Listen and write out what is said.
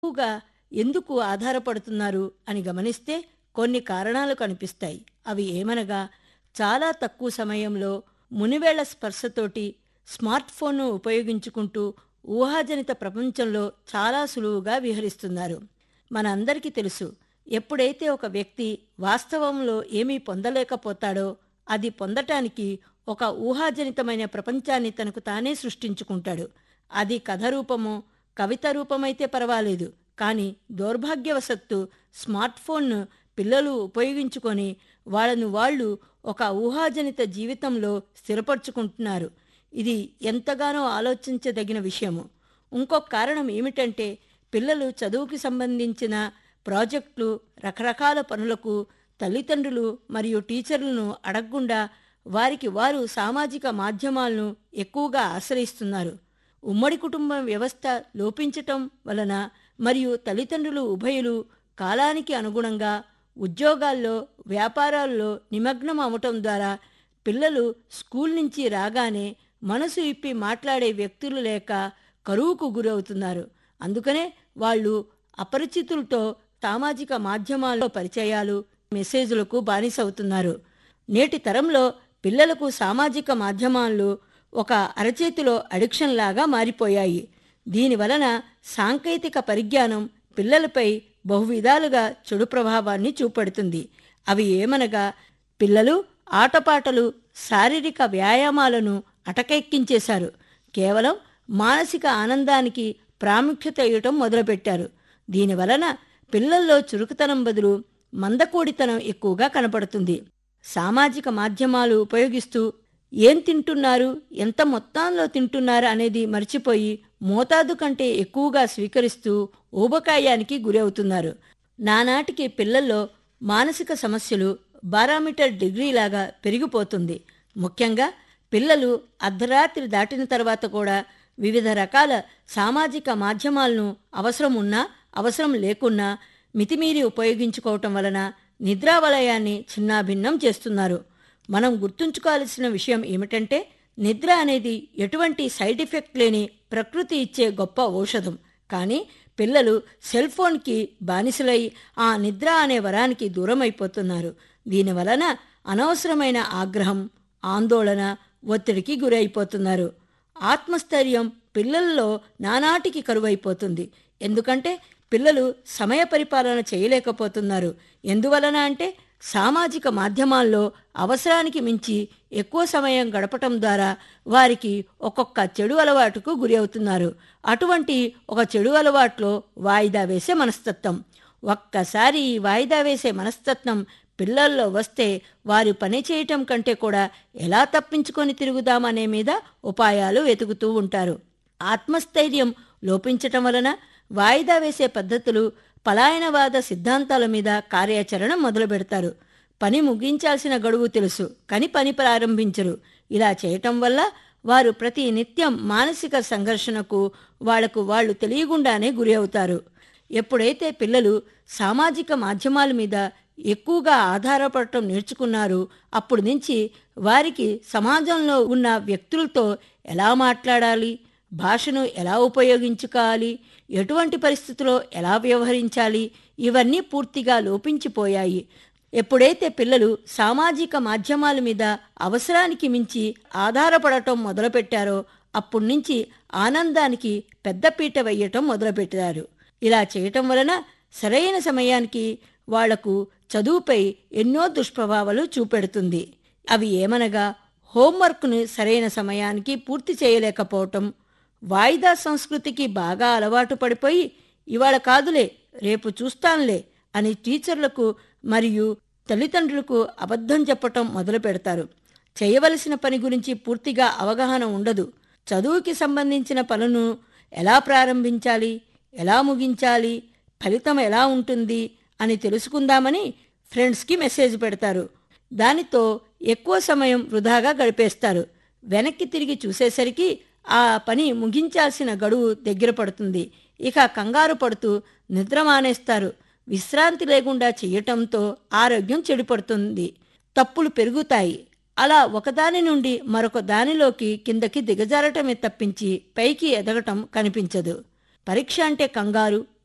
ఎక్కువగా ఎందుకు ఆధారపడుతున్నారు అని గమనిస్తే కొన్ని కారణాలు కనిపిస్తాయి అవి ఏమనగా చాలా తక్కువ సమయంలో మునివేళ్ల స్పర్శతోటి స్మార్ట్ ఫోన్ను ఉపయోగించుకుంటూ ఊహాజనిత ప్రపంచంలో చాలా సులువుగా విహరిస్తున్నారు మనందరికీ తెలుసు ఎప్పుడైతే ఒక వ్యక్తి వాస్తవంలో ఏమీ పొందలేకపోతాడో అది పొందటానికి ఒక ఊహాజనితమైన ప్రపంచాన్ని తనకు తానే సృష్టించుకుంటాడు అది కథ రూపమో కవిత రూపమైతే పర్వాలేదు కానీ దౌర్భాగ్యవశత్తు స్మార్ట్ ఫోన్ను పిల్లలు ఉపయోగించుకొని వాళ్ళను వాళ్ళు ఒక ఊహాజనిత జీవితంలో స్థిరపరచుకుంటున్నారు ఇది ఎంతగానో ఆలోచించదగిన విషయము ఇంకొక కారణం ఏమిటంటే పిల్లలు చదువుకి సంబంధించిన ప్రాజెక్టులు రకరకాల పనులకు తల్లిదండ్రులు మరియు టీచర్లను అడగకుండా వారికి వారు సామాజిక మాధ్యమాలను ఎక్కువగా ఆశ్రయిస్తున్నారు ఉమ్మడి కుటుంబ వ్యవస్థ లోపించటం వలన మరియు తల్లిదండ్రులు ఉభయులు కాలానికి అనుగుణంగా ఉద్యోగాల్లో వ్యాపారాల్లో నిమగ్నం అవటం ద్వారా పిల్లలు స్కూల్ నుంచి రాగానే మనసు ఇప్పి మాట్లాడే వ్యక్తులు లేక కరువుకు గురవుతున్నారు అందుకనే వాళ్ళు అపరిచితులతో సామాజిక మాధ్యమాల్లో పరిచయాలు మెసేజ్లకు బానిసవుతున్నారు నేటి తరంలో పిల్లలకు సామాజిక మాధ్యమాలు ఒక అరచేతిలో అడిక్షన్ లాగా మారిపోయాయి దీనివలన సాంకేతిక పరిజ్ఞానం పిల్లలపై బహువిధాలుగా చెడు ప్రభావాన్ని చూపెడుతుంది అవి ఏమనగా పిల్లలు ఆటపాటలు శారీరక వ్యాయామాలను అటకెక్కించేశారు కేవలం మానసిక ఆనందానికి ప్రాముఖ్యత ఇవ్వటం మొదలుపెట్టారు దీనివలన పిల్లల్లో చురుకుతనం బదులు మందకోడితనం ఎక్కువగా కనపడుతుంది సామాజిక మాధ్యమాలు ఉపయోగిస్తూ ఏం తింటున్నారు ఎంత మొత్తంలో తింటున్నారు అనేది మర్చిపోయి మోతాదు కంటే ఎక్కువగా స్వీకరిస్తూ ఊబకాయానికి గురవుతున్నారు నానాటికి పిల్లల్లో మానసిక సమస్యలు బారామీటర్ డిగ్రీలాగా పెరిగిపోతుంది ముఖ్యంగా పిల్లలు అర్ధరాత్రి దాటిన తర్వాత కూడా వివిధ రకాల సామాజిక మాధ్యమాలను అవసరం ఉన్నా అవసరం లేకున్నా మితిమీరి ఉపయోగించుకోవటం వలన నిద్రావలయాన్ని చిన్నాభిన్నం చేస్తున్నారు మనం గుర్తుంచుకోవాల్సిన విషయం ఏమిటంటే నిద్ర అనేది ఎటువంటి సైడ్ ఎఫెక్ట్ లేని ప్రకృతి ఇచ్చే గొప్ప ఔషధం కానీ పిల్లలు సెల్ ఫోన్కి బానిసలై ఆ నిద్ర అనే వరానికి దూరమైపోతున్నారు దీనివలన అనవసరమైన ఆగ్రహం ఆందోళన ఒత్తిడికి గురైపోతున్నారు ఆత్మస్థైర్యం పిల్లల్లో నానాటికి కరువైపోతుంది ఎందుకంటే పిల్లలు సమయ పరిపాలన చేయలేకపోతున్నారు ఎందువలన అంటే సామాజిక మాధ్యమాల్లో అవసరానికి మించి ఎక్కువ సమయం గడపటం ద్వారా వారికి ఒక్కొక్క చెడు అలవాటుకు గురి అవుతున్నారు అటువంటి ఒక చెడు అలవాట్లో వాయిదా వేసే మనస్తత్వం ఒక్కసారి ఈ వాయిదా వేసే మనస్తత్వం పిల్లల్లో వస్తే వారు పని చేయటం కంటే కూడా ఎలా తప్పించుకొని తిరుగుదామనే మీద ఉపాయాలు వెతుకుతూ ఉంటారు ఆత్మస్థైర్యం లోపించటం వలన వాయిదా వేసే పద్ధతులు పలాయనవాద సిద్ధాంతాల మీద కార్యాచరణ మొదలు పెడతారు పని ముగించాల్సిన గడువు తెలుసు కానీ పని ప్రారంభించరు ఇలా చేయటం వల్ల వారు ప్రతి నిత్యం మానసిక సంఘర్షణకు వాళ్లకు వాళ్ళు తెలియకుండానే గురి అవుతారు ఎప్పుడైతే పిల్లలు సామాజిక మాధ్యమాల మీద ఎక్కువగా ఆధారపడటం నేర్చుకున్నారు అప్పుడు నుంచి వారికి సమాజంలో ఉన్న వ్యక్తులతో ఎలా మాట్లాడాలి భాషను ఎలా ఉపయోగించుకోవాలి ఎటువంటి పరిస్థితుల్లో ఎలా వ్యవహరించాలి ఇవన్నీ పూర్తిగా లోపించిపోయాయి ఎప్పుడైతే పిల్లలు సామాజిక మాధ్యమాల మీద అవసరానికి మించి ఆధారపడటం మొదలుపెట్టారో అప్పటి నుంచి ఆనందానికి పెద్దపీట వేయటం మొదలుపెట్టారు ఇలా చేయటం వలన సరైన సమయానికి వాళ్లకు చదువుపై ఎన్నో దుష్ప్రభావాలు చూపెడుతుంది అవి ఏమనగా హోంవర్క్ను సరైన సమయానికి పూర్తి చేయలేకపోవటం వాయిదా సంస్కృతికి బాగా అలవాటు పడిపోయి ఇవాళ కాదులే రేపు చూస్తానులే అని టీచర్లకు మరియు తల్లిదండ్రులకు అబద్ధం చెప్పటం మొదలు పెడతారు చేయవలసిన పని గురించి పూర్తిగా అవగాహన ఉండదు చదువుకి సంబంధించిన పనులను ఎలా ప్రారంభించాలి ఎలా ముగించాలి ఫలితం ఎలా ఉంటుంది అని తెలుసుకుందామని ఫ్రెండ్స్కి మెసేజ్ పెడతారు దానితో ఎక్కువ సమయం వృధాగా గడిపేస్తారు వెనక్కి తిరిగి చూసేసరికి ఆ పని ముగించాల్సిన గడువు దగ్గర పడుతుంది ఇక కంగారు పడుతూ నిద్ర మానేస్తారు విశ్రాంతి లేకుండా చేయటంతో ఆరోగ్యం చెడిపడుతుంది తప్పులు పెరుగుతాయి అలా ఒకదాని నుండి మరొక దానిలోకి కిందకి దిగజారటమే తప్పించి పైకి ఎదగటం కనిపించదు పరీక్ష అంటే కంగారు